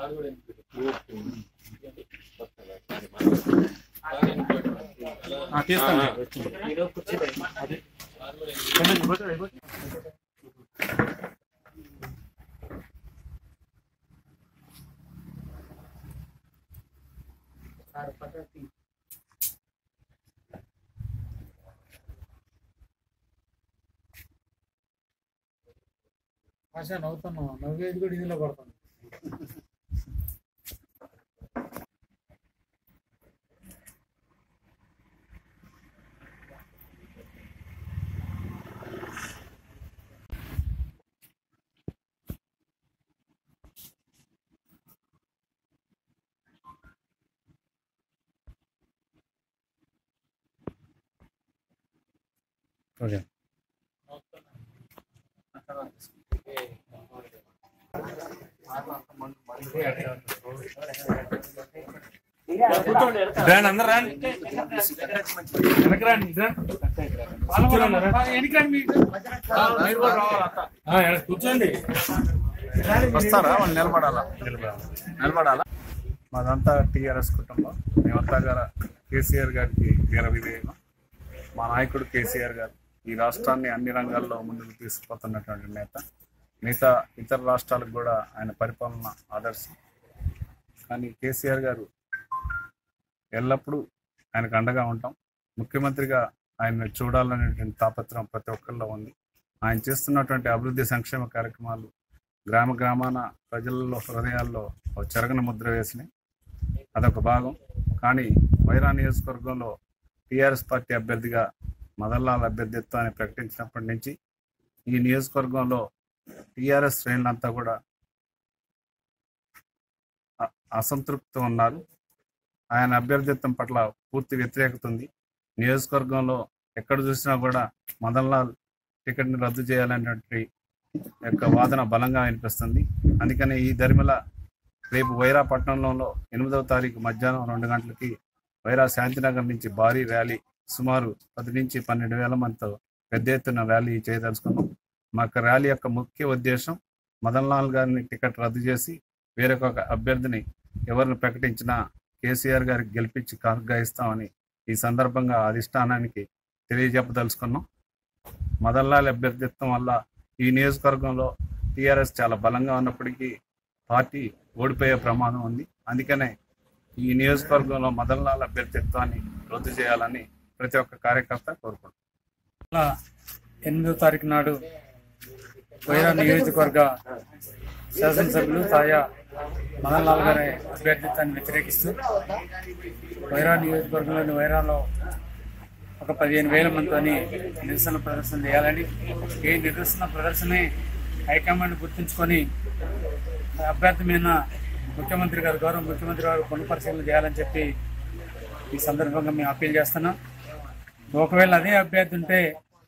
తీస్తాను ఆశ నవ్వుతున్నావు నవ్వేది కూడా ఇందులో పడుతుంది ఓకే రండి అందరు రండి వెనక్కి రండి రండి. కూర్చోండి, రండి. ఆ, వెనక్కి కూర్చోండి వస్తారా వాళ్ళు నిలబడాలా నిలబడాలా మాదంతా టీఆర్ఎస్ కుటుంబం మేమంతా గారు కేసీఆర్ గారికి వీర విధేయం మా నాయకుడు కేసీఆర్ గారు ఈ రాష్ట్రాన్ని అన్ని రంగాల్లో ముందుకు తీసుకుపోతున్నటువంటి నేత మిగతా ఇతర రాష్ట్రాలకు కూడా ఆయన పరిపాలన ఆదర్శం కానీ కేసీఆర్ గారు ఎల్లప్పుడూ ఆయనకు అండగా ఉంటాం ముఖ్యమంత్రిగా ఆయన చూడాలనేటువంటి తాపత్రం ప్రతి ఒక్కరిలో ఉంది ఆయన చేస్తున్నటువంటి అభివృద్ధి సంక్షేమ కార్యక్రమాలు గ్రామ గ్రామాన ప్రజలలో హృదయాల్లో ఒక చెరగని ముద్ర వేసినాయి అదొక భాగం కానీ వైరా నియోజకవర్గంలో టీఆర్ఎస్ పార్టీ అభ్యర్థిగా మదన్లాల్ అభ్యర్థిత్వాన్ని ప్రకటించినప్పటి నుంచి ఈ నియోజకవర్గంలో టీఆర్ఎస్ శ్రేణులంతా కూడా అ- అసంతృప్తి ఉన్నారు ఆయన అభ్యర్థిత్వం పట్ల పూర్తి వ్యతిరేకత ఉంది నియోజకవర్గంలో ఎక్కడ చూసినా కూడా మదన్లాల్ టికెట్ని రద్దు చేయాలనేటువంటి యొక్క వాదన బలంగా వినిపిస్తుంది అందుకని ఈ ధర్మిల రేపు వైరా పట్టణంలో ఎనిమిదవ తారీఖు మధ్యాహ్నం రెండు గంటలకి వైరా శాంతినగర్ నుంచి భారీ ర్యాలీ సుమారు పది నుంచి పన్నెండు వేల మందితో పెద్ద ఎత్తున ర్యాలీ చేయదలుచుకున్నాం మా యొక్క ర్యాలీ యొక్క ముఖ్య ఉద్దేశం మదన్ లాల్ గారిని టికెట్ రద్దు చేసి వేరొక అభ్యర్థిని ఎవరిని ప్రకటించినా కేసీఆర్ గారికి గెలిపించి కానుగాయిస్తామని ఈ సందర్భంగా అధిష్టానానికి తెలియజెప్పదలుచుకున్నాం మదన్ లాల్ అభ్యర్థిత్వం వల్ల ఈ నియోజకవర్గంలో టీఆర్ఎస్ చాలా బలంగా ఉన్నప్పటికీ పార్టీ ఓడిపోయే ప్రమాదం ఉంది అందుకనే ఈ నియోజకవర్గంలో మదన్ లాల్ అభ్యర్థిత్వాన్ని రద్దు చేయాలని ప్రతి ఒక్క కార్యకర్త కోరుకుంటున్నారు ఎనిమిదో తారీఖు నాడు వైరా నియోజకవర్గ శాసనసభ్యులు తాయా మదన్ లాల్ గారి అభ్యర్థిత్వాన్ని వ్యతిరేకిస్తూ వైరా నియోజకవర్గంలోని వైరాలో ఒక పదిహేను వేల మందితోని నిరసన ప్రదర్శన చేయాలని ఈ నిరసన ప్రదర్శనే హైకమాండ్ గుర్తుంచుకొని అభ్యర్థి మీద ముఖ్యమంత్రి గారు గౌరవ ముఖ్యమంత్రి గారు పునఃపరిశీలన చేయాలని చెప్పి ఈ సందర్భంగా మేము అప్పీల్ చేస్తున్నాం ఒకవేళ అదే అభ్యర్థి ఉంటే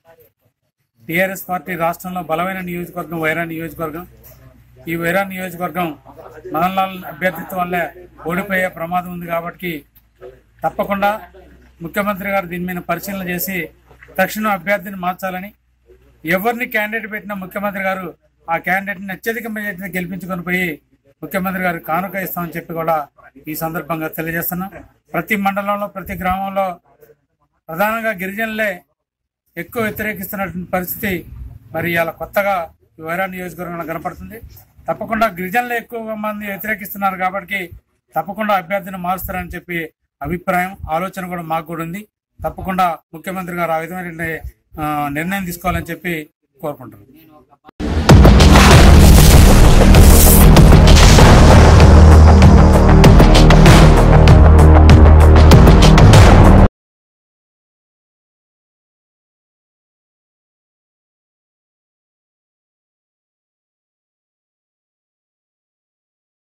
టీఆర్ఎస్ పార్టీ రాష్ట్రంలో బలమైన నియోజకవర్గం వైరా నియోజకవర్గం ఈ వైరా నియోజకవర్గం మదన్లాల్ అభ్యర్థిత్వం వల్లే ఓడిపోయే ప్రమాదం ఉంది కాబట్టి తప్పకుండా ముఖ్యమంత్రి గారు దీని మీద పరిశీలన చేసి తక్షణం అభ్యర్థిని మార్చాలని ఎవరిని క్యాండిడేట్ పెట్టినా ముఖ్యమంత్రి గారు ఆ క్యాండిడేట్ని అత్యధిక మెజార్టీని గెలిపించుకొని పోయి ముఖ్యమంత్రి గారు కానుక ఇస్తామని చెప్పి కూడా ఈ సందర్భంగా తెలియజేస్తున్నాం ప్రతి మండలంలో ప్రతి గ్రామంలో ప్రధానంగా గిరిజనులే ఎక్కువ వ్యతిరేకిస్తున్నటువంటి పరిస్థితి మరి ఇలా కొత్తగా ఈ వైరా నియోజకవర్గంలో కనపడుతుంది తప్పకుండా గిరిజనులు ఎక్కువ మంది వ్యతిరేకిస్తున్నారు కాబట్టి తప్పకుండా అభ్యర్థిని మారుస్తారని చెప్పి అభిప్రాయం ఆలోచన కూడా మాకు కూడా ఉంది తప్పకుండా ముఖ్యమంత్రి గారు ఆ విధమైన ఆ, నిర్ణయం తీసుకోవాలని చెప్పి కోరుకుంటున్నాను